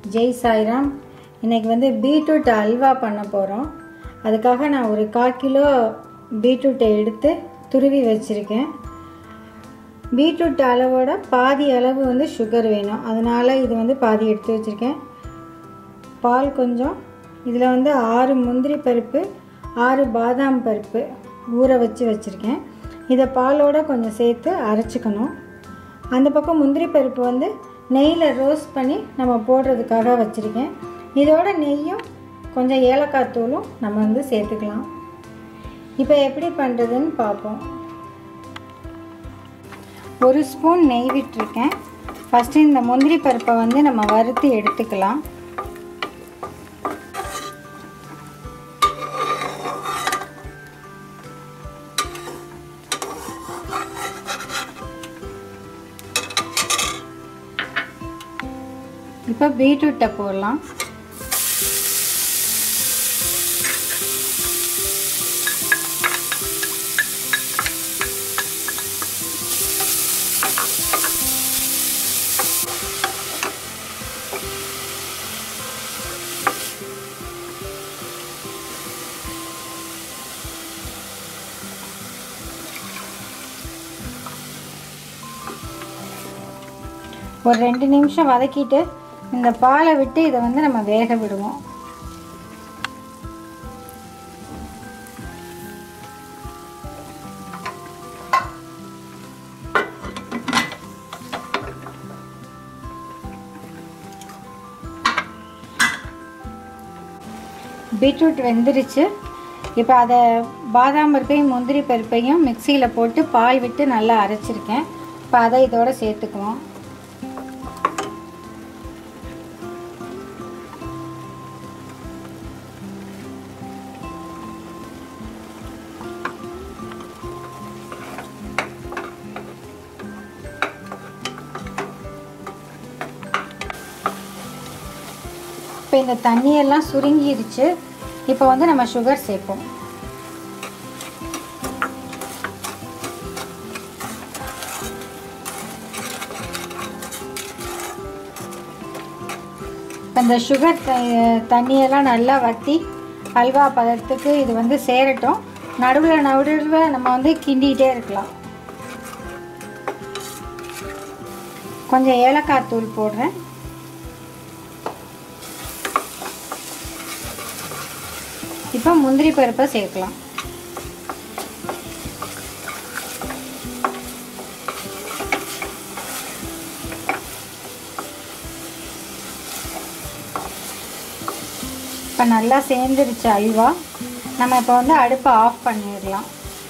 ஜெய் சாய்ராம் இன்றைக்கி வந்து பீட்ரூட் அல்வா பண்ண போகிறோம் அதுக்காக நான் ஒரு கால் கிலோ பீட்ரூட்டை எடுத்து துருவி வச்சுருக்கேன் பீட்ரூட் அளவோட பாதி அளவு வந்து சுகர் வேணும் அதனால் இது வந்து பாதி எடுத்து வச்சுருக்கேன் பால் கொஞ்சம் இதில் வந்து ஆறு முந்திரி பருப்பு ஆறு பாதாம் பருப்பு ஊற வச்சு வச்சுருக்கேன் இதை பாலோட கொஞ்சம் சேர்த்து அரைச்சிக்கணும் அந்த பக்கம் முந்திரி பருப்பு வந்து நெய்யில் ரோஸ்ட் பண்ணி நம்ம போடுறதுக்காக வச்சுருக்கேன் இதோட நெய்யும் கொஞ்சம் ஏலக்காய் தூளும் நம்ம வந்து சேர்த்துக்கலாம் இப்போ எப்படி பண்ணுறதுன்னு பார்ப்போம் ஒரு ஸ்பூன் நெய் விட்டுருக்கேன் ஃபஸ்ட்டு இந்த முந்திரி பருப்பை வந்து நம்ம வறுத்து எடுத்துக்கலாம் இப்போ பீட்ரூட்டை போடலாம் ஒரு ரெண்டு நிமிஷம் வதக்கிட்டு இந்த பாலை விட்டு இதை வந்து நம்ம வேக விடுவோம் பீட்ரூட் வெந்துருச்சு இப்போ அதை பாதாம் பருப்பையும் முந்திரி பருப்பையும் மிக்சியில் போட்டு பால் விட்டு நல்லா அரைச்சிருக்கேன் இப்போ அதை இதோட சேர்த்துக்குவோம் இப்போ இந்த தண்ணியெல்லாம் சுருங்கிருச்சு இப்போ வந்து நம்ம சுகர் சேர்ப்போம் இப்போ இந்த சுகர் தண்ணியெல்லாம் நல்லா வற்றி அல்வா பதத்துக்கு இது வந்து சேரட்டும் நடுவில் நடுவில் நம்ம வந்து கிண்டிகிட்டே இருக்கலாம் கொஞ்சம் ஏலக்காய் தூள் போடுறேன் இப்போ முந்திரி பருப்பை சேர்க்கலாம் இப்போ நல்லா சேர்ந்துருச்சு அல்வா நம்ம இப்போ வந்து அடுப்பை ஆஃப் பண்ணிடலாம்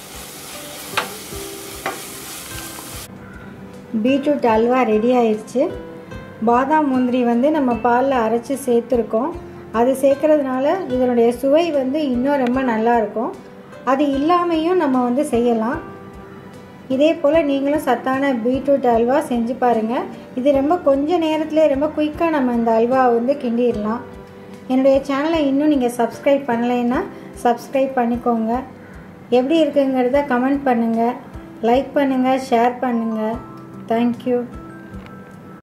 பீட்ரூட் அல்வா ரெடி ஆயிடுச்சு பாதாம் முந்திரி வந்து நம்ம பாலில் அரைச்சி சேர்த்துருக்கோம் அது சேர்க்கறதுனால இதனுடைய சுவை வந்து இன்னும் ரொம்ப நல்லாயிருக்கும் அது இல்லாமையும் நம்ம வந்து செய்யலாம் இதே போல் நீங்களும் சத்தான பீட்ரூட் அல்வா செஞ்சு பாருங்கள் இது ரொம்ப கொஞ்ச நேரத்துலேயே ரொம்ப குயிக்காக நம்ம இந்த அல்வா வந்து கிண்டிடலாம் என்னுடைய சேனலை இன்னும் நீங்கள் சப்ஸ்கிரைப் பண்ணலைன்னா சப்ஸ்கிரைப் பண்ணிக்கோங்க எப்படி இருக்குங்கிறத கமெண்ட் பண்ணுங்கள் லைக் பண்ணுங்கள் ஷேர் பண்ணுங்கள் தேங்க்யூ